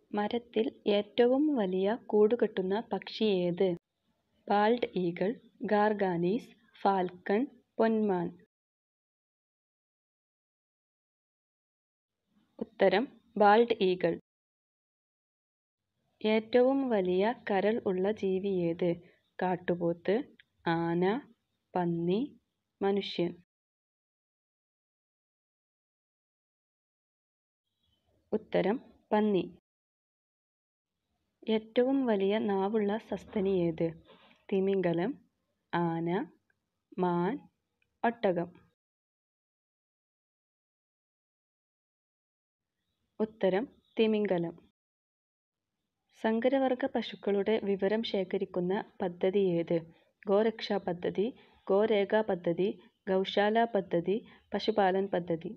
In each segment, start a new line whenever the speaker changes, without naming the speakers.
മരത്തിൽ ഏറ്റവും വലിയ കൂടുകെട്ടുന്ന പക്ഷി ഏത്? ബാൾഡ് ഈഗിൾ, ഗാർഗാനീസ്, ഫാൽക്കൺ, പൊന്മാൻ. ഉത്തരം ബാൾഡ് ഈഗിൾ. ഏറ്റവും വലിയ കരൾ ഉള്ള ജീവി ഏത്? കാട്ടുപോത്ത്, ആന, പന്നി, മനുഷ്യൻ. ഉത്തരം പന്നി. ഏറ്റവും വലിയ നാവുള്ള സസ്തനി ഏത്? തിമിംഗലം, ആന, മാൻ, ഒട്ടകം. ഉത്തരം തിമിംഗലം. സങ്കരവർഗ്ഗ പശുക്കളുടെ വിവരം ശേഖരിക്കുന്ന പദ്ധതി ഏത്? ഗോരക്ഷാ പദ്ധതി, ഗോരേഗ പദ്ധതി, ഗൗശാല പദ്ധതി, പശുപാലൻ പദ്ധതി.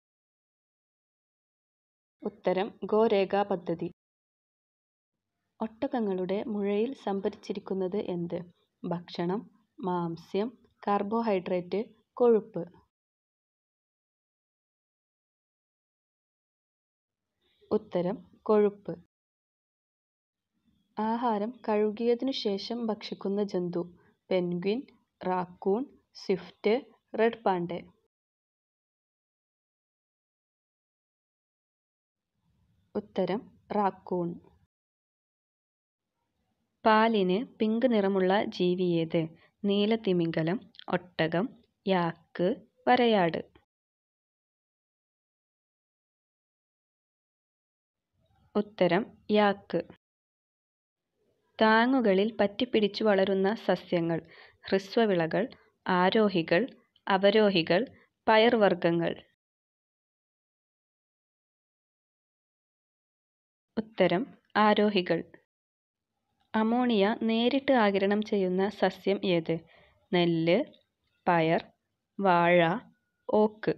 ഉത്തരം ഗോരേഗ പദ്ധതി. ഒട്ടകങ്ങളുടെ മുഴയിൽ സംഭരിച്ചിരിക്കുന്നത് എന്ത്? ഭക്ഷണം, മാംസ്യം, കാർബോഹൈഡ്രേറ്റ്, കൊഴുപ്പ്. ഉത്തരം കൊഴുപ്പ്. ആഹാരം കഴുകിയതിനു ശേഷം ഭക്ഷിക്കുന്ന ജന്തു? Penguin, raccoon, swift, red panda. ഉത്തരം റാക്കൂൺ. പാലിന് പിങ്ക് നിറമുള്ള ജീവി ഏത്? നീലത്തിമിംഗലം, ഒട്ടകം, യാക്ക്, വരയാട്. ഉത്തരം യാക്ക്. താങ്ങുകളിൽ പറ്റിപ്പിടിച്ചു വളരുന്ന സസ്യങ്ങൾ? ഹ്രസ്വവിളകൾ, ആരോഹികൾ, അവരോഹികൾ, പയർവർഗ്ഗങ്ങൾ. ഉത്തരം ആരോഹികൾ. അമോണിയ നേരിട്ട് ആഗിരണം ചെയ്യുന്ന സസ്യം ഏത്? നെല്ല്, പയർ, വാഴ, ഓക്ക്.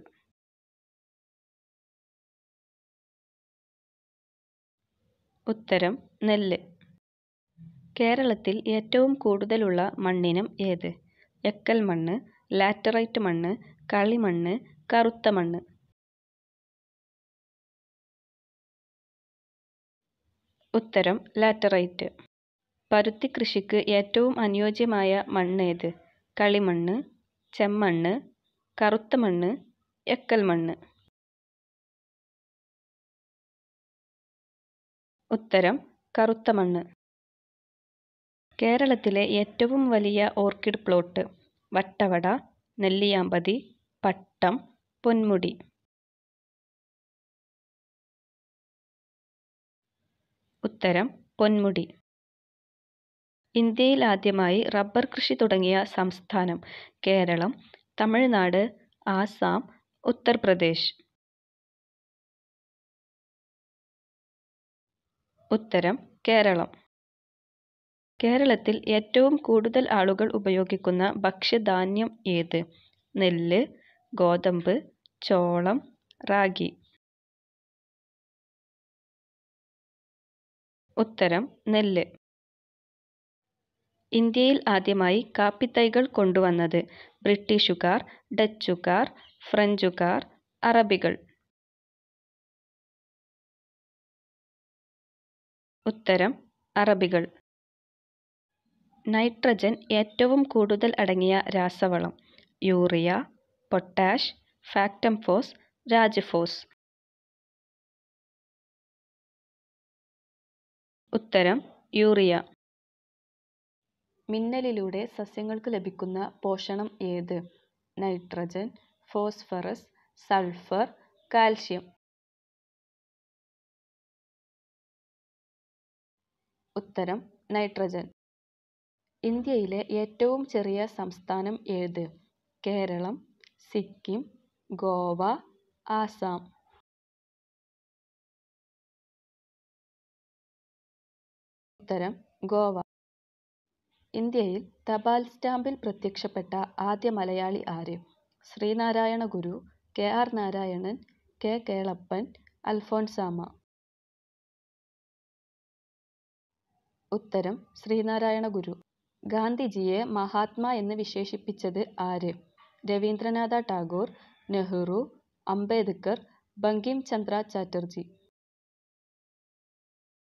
ഉത്തരം നെല്ല്. കേരളത്തിൽ ഏറ്റവും കൂടുതലുള്ള മണ്ണിനം ഏത്? എക്കൽ മണ്ണ്, ലാറ്ററൈറ്റ് മണ്ണ്, കളിമണ്ണ്, കറുത്ത മണ്ണ്. ഉത്തരം ലാറ്ററൈറ്റ്. പരുത്തിക്കൃഷിക്ക് ഏറ്റവും അനുയോജ്യമായ മണ്ണേത്? കളിമണ്ണ്, ചെമ്മണ്ണ്, കറുത്ത മണ്ണ്, എക്കൽ മണ്ണ്. ഉത്തരം കറുത്ത മണ്ണ്. കേരളത്തിലെ ഏറ്റവും വലിയ ഓർക്കിഡ് പ്ലോട്ട്? വട്ടവട, നെല്ലിയാമ്പതി, പട്ടം, പൊന്മുടി. ഉത്തരം പൊന്മുടി. ഇന്ത്യയിൽ ആദ്യമായി റബ്ബർ കൃഷി തുടങ്ങിയ സംസ്ഥാനം? കേരളം, തമിഴ്നാട്, ആസാം, ഉത്തർപ്രദേശ്. ഉത്തരം കേരളം. കേരളത്തിൽ ഏറ്റവും കൂടുതൽ ആളുകൾ ഉപയോഗിക്കുന്ന ഭക്ഷ്യധാന്യം ഏത്? നെല്ല്, ഗോതമ്പ്, ചോളം, റാഗി. ഉത്തരം നെല്ല്. ഇന്ത്യയിൽ ആദ്യമായി കാപ്പിത്തൈകൾ കൊണ്ടുവന്നത്? ബ്രിട്ടീഷുകാർ, ഡച്ചുകാർ, ഫ്രഞ്ചുകാർ, അറബികൾ. ഉത്തരം അറബികൾ. നൈട്രജൻ ഏറ്റവും കൂടുതൽ അടങ്ങിയ രാസവളം? Urea, potash, Factamfos, Rajphos. ഉത്തരം യൂറിയ. മിന്നലിലൂടെ സസ്യങ്ങൾക്ക് ലഭിക്കുന്ന പോഷണം ഏത്? Nitrogen, phosphorus, sulphur, calcium. ഉത്തരം നൈട്രജൻ. ഇന്ത്യയിലെ ഏറ്റവും ചെറിയ സംസ്ഥാനം ഏത്? കേരളം, സിക്കിം, ഗോവ, ആസാം. ഉത്തരം ഗോവ. ഇന്ത്യയിൽ തപാൽ സ്റ്റാമ്പിൽ പ്രത്യക്ഷപ്പെട്ട ആദ്യ മലയാളി ആര്? ശ്രീനാരായണ ഗുരു, K. R. Narayanan, K. Kelappan, Alphonsamma. ഉത്തരം ശ്രീനാരായണ ഗുരു. ഗാന്ധിജിയെ മഹാത്മാ എന്ന് വിശേഷിപ്പിച്ചത് ആര്? രവീന്ദ്രനാഥ ടാഗോർ, നെഹ്റു, അംബേദ്കർ, ബങ്കിം ചന്ദ്ര ചാറ്റർജി.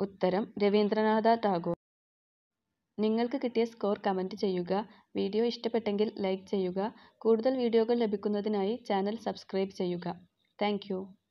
ഉത്തരം രവീന്ദ്രനാഥ ടാഗോർ നിങ്ങൾക്ക് കിട്ടിയ സ്കോർ കമൻറ്റ് ചെയ്യുക വീഡിയോ ഇഷ്ടപ്പെട്ടെങ്കിൽ ലൈക്ക് ചെയ്യുക കൂടുതൽ വീഡിയോകൾ ലഭിക്കുന്നതിനായി ചാനൽ സബ്സ്ക്രൈബ് ചെയ്യുക താങ്ക്